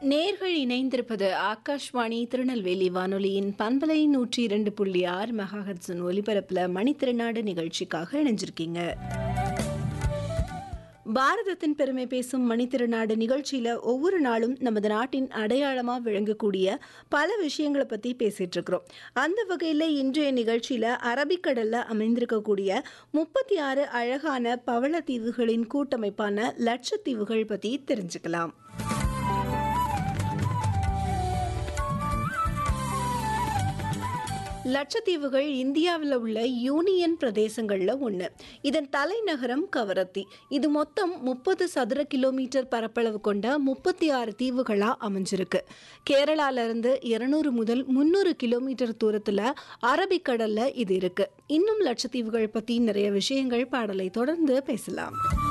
நேர்கள் இணைந்திருப்பது ஆகாஷ்வாணி திருநெல்வேலி வானொலியின் பண்பலை நூற்றி இரண்டு புள்ளி ஆறு மெகாஹர்ட்ஸின் ஒலிபரப்பில் மணித்திருநாடு நிகழ்ச்சிக்காக இணைஞ்சிருக்கீங்க பாரதத்தின் பெருமை பேசும் மணித்திருநாடு நிகழ்ச்சியில் ஒவ்வொரு நாளும் நமது நாட்டின் அடையாளமாக விளங்கக்கூடிய பல விஷயங்களை பற்றி பேசிகிட்டு இருக்கிறோம் அந்த வகையில் இன்றைய நிகழ்ச்சியில் அரபிக்கடலில் அமைந்திருக்கக்கூடிய முப்பத்தி ஆறு அழகான பவளத்தீவுகளின் கூட்டமைப்பான லட்சத்தீவுகள் பற்றி தெரிஞ்சுக்கலாம் லட்சத்தீவுகள் இந்தியாவில் உள்ள யூனியன் பிரதேசங்களில் ஒன்று இதன் தலைநகரம் கவரத்தி இது மொத்தம் முப்பது சதுர கிலோமீட்டர் பரப்பளவு கொண்ட முப்பத்தி ஆறு தீவுகளாக அமைஞ்சிருக்கு கேரளாவிலிருந்து இருநூறு முதல் முந்நூறு கிலோமீட்டர் தூரத்தில் அரபிக்கடலில் இது இருக்கு இன்னும் லட்சத்தீவுகள் பற்றி நிறைய விஷயங்கள் பாடலை தொடர்ந்து பேசலாம்